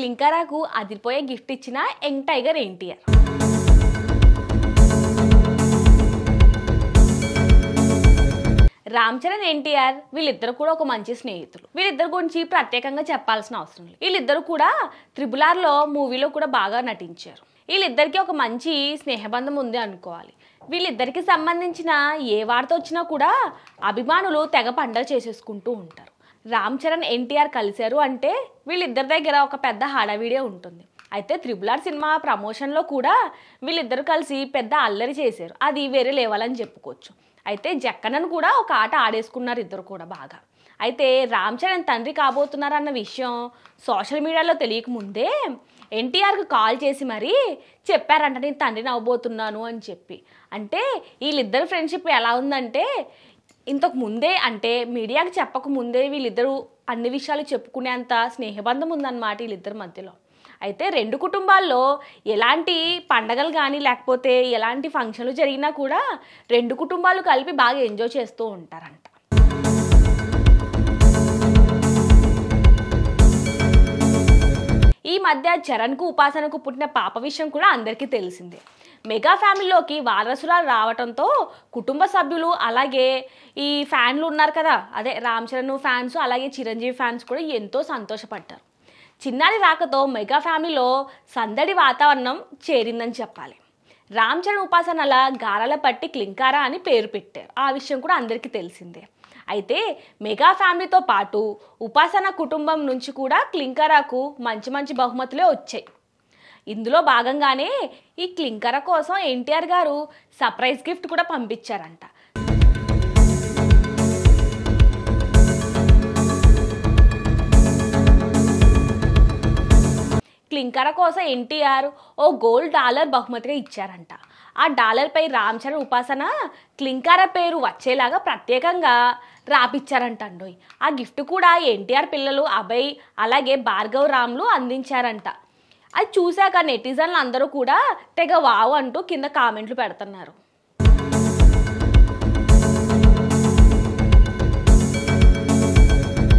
క్లింకరాకు అదిరిపోయే గిఫ్ట్ ఇచ్చిన young tiger NTR Ram Charan NTR వీళ్ళిద్దరు కూడా ఒక మంచి స్నేహితులు వీళ్ళిద్దరు గురించి ప్రత్యేకంగా చెప్పాల్సిన అవసరం లేదు వీళ్ళిద్దరు కూడా త్రిబుల్ ఆర్లో మూవీలో కూడా బాగా నటించారు వీళ్ళిద్దరికి ఒక మంచి స్నేహబంధం ఉంది అనుకోవాలి వీళ్ళిద్దరికి సంబంధించిన ఏ వార్త వచ్చినా కూడా అభిమానులు తెగ పండగ చేసేసుకుంటూ ఉంటారు రామ్ చరణ్ ఎన్టీఆర్ కలిశారు అంటే వీళ్ళిద్దరి దగ్గర ఒక పెద్ద హడావిడే ఉంటుంది అయితే త్రిబుల్ ఆర్ సినిమా ప్రమోషన్లో కూడా వీళ్ళిద్దరు కలిసి పెద్ద అల్లరి చేశారు అది వేరే లేవాలని చెప్పుకోవచ్చు అయితే జక్కనను కూడా ఒక ఆట ఆడేసుకున్నారు ఇద్దరు కూడా బాగా అయితే రామ్ చరణ్ తండ్రి కాబోతున్నారన్న విషయం సోషల్ మీడియాలో తెలియక ముందే ఎన్టీఆర్కి కాల్ చేసి మరీ చెప్పారంట నేను తండ్రిని అవ్వబోతున్నాను అని చెప్పి అంటే వీళ్ళిద్దరు ఫ్రెండ్షిప్ ఎలా ఉందంటే ఇంతకు ముందే అంటే మీడియాకి చెప్పక ముందే వీళ్ళిద్దరూ అన్ని విషయాలు చెప్పుకునేంత స్నేహబంధం ఉందన్నమాట వీళ్ళిద్దరి మధ్యలో అయితే రెండు కుటుంబాల్లో ఎలాంటి పండగలు కానీ లేకపోతే ఎలాంటి ఫంక్షన్లు జరిగినా కూడా రెండు కుటుంబాలు కలిపి బాగా ఎంజాయ్ చేస్తూ ఉంటారంట ఈ మధ్య చరణ్కు ఉపాసనకు పుట్టిన పాప విషయం కూడా అందరికీ తెలిసిందే మెగా ఫ్యామిలీలోకి వారసురాలు రావడంతో కుటుంబ సభ్యులు అలాగే ఈ ఫ్యాన్లు ఉన్నారు కదా అదే రామ్ చరణ్ ఫ్యాన్స్ అలాగే చిరంజీవి ఫ్యాన్స్ కూడా ఎంతో సంతోషపడ్డారు చిన్నారి రాకతో మెగా ఫ్యామిలీలో సందడి వాతావరణం చేరిందని చెప్పాలి రామ్ చరణ్ ఉపాసనల గారాల పట్టి క్లింకారా అని పేరు పెట్టారు ఆ విషయం కూడా అందరికీ తెలిసిందే అయితే మెగా ఫ్యామిలీతో పాటు ఉపాసన కుటుంబం నుంచి కూడా క్లింకారాకు మంచి మంచి బహుమతులే వచ్చాయి ఇందులో భాగంగానే ఈ క్లింకర కోసం ఎన్టీఆర్ గారు సర్ప్రైజ్ గిఫ్ట్ కూడా పంపించారంట క్లింకర కోసం ఎన్టీఆర్ ఓ గోల్డ్ డాలర్ బహుమతిగా ఇచ్చారంట ఆ డాలర్పై రామ్ చరణ్ ఉపాసన క్లింకార పేరు వచ్చేలాగా ప్రత్యేకంగా రాపిచ్చారంట అండోయ్ ఆ గిఫ్ట్ కూడా ఎన్టీఆర్ పిల్లలు అభయ్ అలాగే భార్గవ్ రామ్లు అందించారంట అది చూశాక నెటిజన్లు అందరూ కూడా తెగ వావ్ అంటూ కింద కామెంట్లు పెడుతున్నారు